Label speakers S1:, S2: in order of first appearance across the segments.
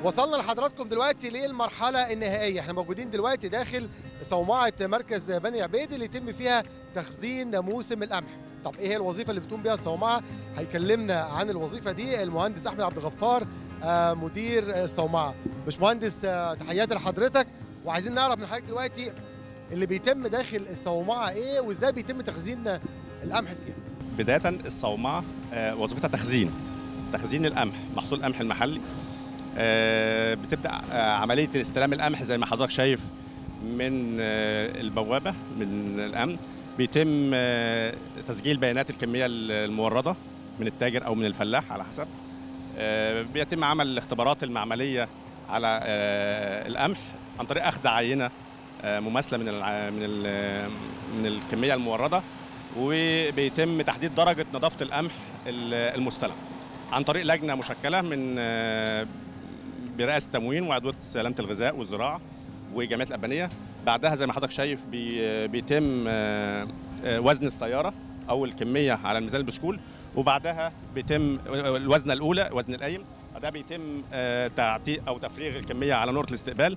S1: وصلنا لحضراتكم دلوقتي للمرحلة النهائية احنا موجودين دلوقتي داخل صومعة مركز بني عبيد اللي يتم فيها تخزين موسم القمح طب ايه هي الوظيفة اللي بتقوم بيها الصومعة هيكلمنا عن الوظيفة دي المهندس احمد عبد الغفار آه، مدير الصومعة باشمهندس آه، تحياتي لحضرتك وعايزين نعرف من حضرتك دلوقتي اللي بيتم داخل الصومعة ايه وازاي بيتم تخزين القمح فيها
S2: بداية الصومعة آه، وظيفتها تخزين تخزين القمح محصول القمح المحلي آه، بتبدأ آه، عملية استلام القمح زي ما حضرتك شايف من آه، البوابة من الأمن بيتم آه، تسجيل بيانات الكمية الموردة من التاجر أو من الفلاح على حسب آه، بيتم عمل الاختبارات المعملية على آه، القمح عن طريق أخذ عينة آه، مماثلة من الع- من ال- من الكمية الموردة وبيتم تحديد درجة نظافة القمح ال- المستلم عن طريق لجنة مشكلة من آه، برئاسة تموين وعضوية سلامة الغذاء والزراعة وجمعية الأبانية بعدها زي ما حضرتك شايف بي- بيتم آه، آه، وزن السيارة أو الكمية على الميزان البسكول وبعدها بيتم الوزنة الأولى وزن القايم بعدها بيتم آه، تعتيق أو تفريغ الكمية على نورة الاستقبال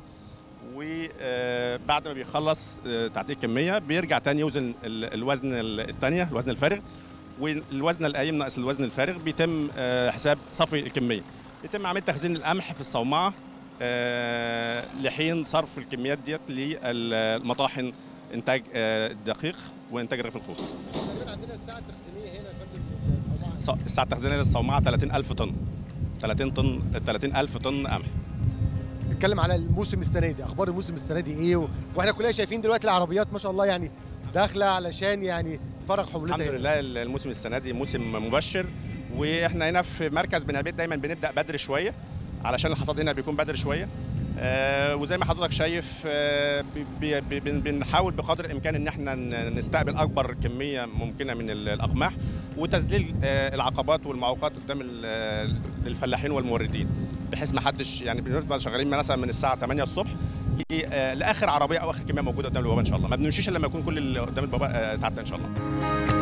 S2: وبعد ما بيخلص آه، تعتيق كمية بيرجع تاني يوزن ال- الوزن الثانية الوزن الفارغ والوزن القايم ناقص الوزن الفارغ بيتم آه، حساب صافي الكمية بيتم عملية تخزين القمح في الصومعة آه، لحين صرف الكميات ديت للمطاحن إنتاج آه، الدقيق وإنتاج رغيف الخبز
S1: تقريبا عندنا الساعة التخزينية هنا في الصومعة
S2: ص- الساعة التخزينية للصومعة 30000 طن 30 طن 30000 طن قمح
S1: نتكلم على الموسم السنه دي اخبار الموسم السنه دي ايه و... واحنا كلنا شايفين دلوقتي العربيات ما شاء الله يعني داخله علشان يعني تفرغ حمولتها
S2: الحمد
S1: هنا.
S2: لله الموسم السنه دي موسم مبشر واحنا هنا في مركز بن عبيد دايما بنبدا بدري شويه علشان الحصاد هنا بيكون بدري شويه آه وزي ما حضرتك شايف آه بي بي بن- بنحاول بقدر الامكان ان احنا ن- نستقبل اكبر كميه ممكنه من ال- الاقماح وتذليل آه العقبات والمعوقات قدام ال- للفلاحين والموردين بحيث ما حدش يعني بنفضل شغالين مثلا من الساعه 8 الصبح ل- آه لاخر عربيه او اخر كميه موجوده قدام البوابه ان شاء الله ما بنمشيش الا لما يكون كل اللي قدام البوابه آه، اتعدى ان شاء الله